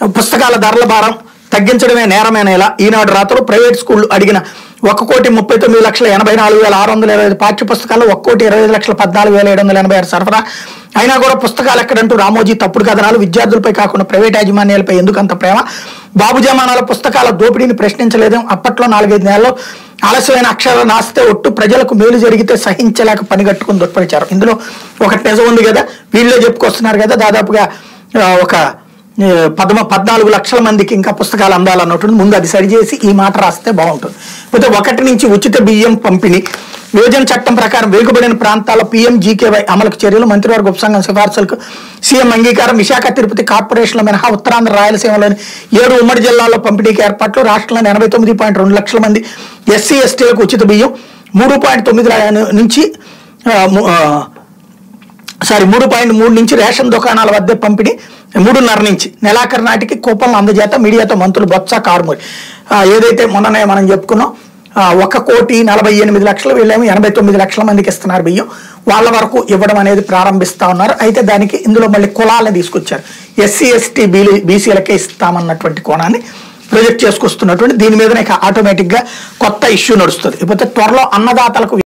పుస్తకాల ధరల భారం తగ్గించడమే నేరమేనేలా ఈనాడు రాత్రులు ప్రైవేట్ స్కూళ్లు అడిగిన ఒక కోటి ముప్పై తొమ్మిది లక్షల ఎనభై నాలుగు వేల ఆరు వందల ఇరవై ఐదు పాఠ్య పుస్తకాలు ఒక కోటి ఇరవై ఐదు లక్షల పద్నాలుగు వేల ఏడు వందల ఎనభై ఆరు సరఫరా అయినా కూడా పుస్తకాలు ఎక్కడంటూ రామోజీ తప్పుడు కథనాలు విద్యార్థులపై కాకుండా ప్రైవేట్ యాజమాన్యాలపై ఎందుకు అంత ప్రేమ బాబు జమానాల పుస్తకాల దోపిడీని ప్రశ్నించలేదు అప్పట్లో నాలుగైదు నెలల్లో ఆలస్యమైన అక్షరాలు నాస్తే ఒట్టు ప్రజలకు మేలు జరిగితే సహించలేక పనిగట్టుకుని దుర్పరిచారు ఇందులో ఒకటి నిజం ఉంది కదా వీళ్ళే చెప్పుకొస్తున్నారు కదా దాదాపుగా ఆ, ఒక ఏ, పదమ పద్నాలుగు లక్షల మందికి ఇంకా పుస్తకాలు అందాలన్నట్టు ముందు అది సరిచేసి ఈ మాట రాస్తే బాగుంటుంది పోతే ఒకటి నుంచి ఉచిత బియ్యం పంపిణీ విభజన చట్టం ప్రకారం వెనుకబడిన ప్రాంతాల పీఎం జీకేవై అమలుకు చర్యలు మంత్రివర్గ ఉపసంఘం సిఫార్సులకు సీఎం అంగీకారం విశాఖ తిరుపతి కార్పొరేషన్ల మినహా ఉత్తరాంధ్ర రాయలసీమలోని ఏడు ఉమ్మడి జిల్లాల్లో పంపిణీకి ఏర్పాట్లు రాష్ట్రంలోని ఎనభై తొమ్మిది పాయింట్ రెండు లక్షల మంది ఎస్సీ ఎస్టీలకు ఉచిత బియ్యం మూడు పాయింట్ తొమ్మిది నుంచి ఆ, ము- ఆ, సారీ మూడు పాయింట్ మూడు నుంచి రేషన్ దుకాణాల వద్ద పంపిణీ మూడున్నర నుంచి నెలాఖరు నాటికి కూపన్లు అందజేత మీడియాతో మంత్రులు బొత్స కారుమూరి ఆ, ఏదైతే మొన్ననే మనం చెప్పుకున్నాం ఆ, ఒక కోటి నలభై ఎనిమిది లక్షలు వీళ్ళేమో ఎనభై తొమ్మిది లక్షల మందికి ఇస్తున్నారు బియ్యం వాళ్ళ వరకు ఇవ్వడం అనేది ప్రారంభిస్తా ఉన్నారు అయితే దానికి ఇందులో మళ్ళీ కులాలను తీసుకొచ్చారు ఎస్సీ ఎస్టీ బీలీ బీసీలకే ఇస్తామన్నటువంటి కోణాన్ని ప్రొజెక్ట్ చేసుకొస్తున్నటువంటి దీని మీద ఆటోమేటిక్ గా కొత్త ఇష్యూ నడుస్తుంది ఇకపోతే త్వరలో అన్నదాతలకు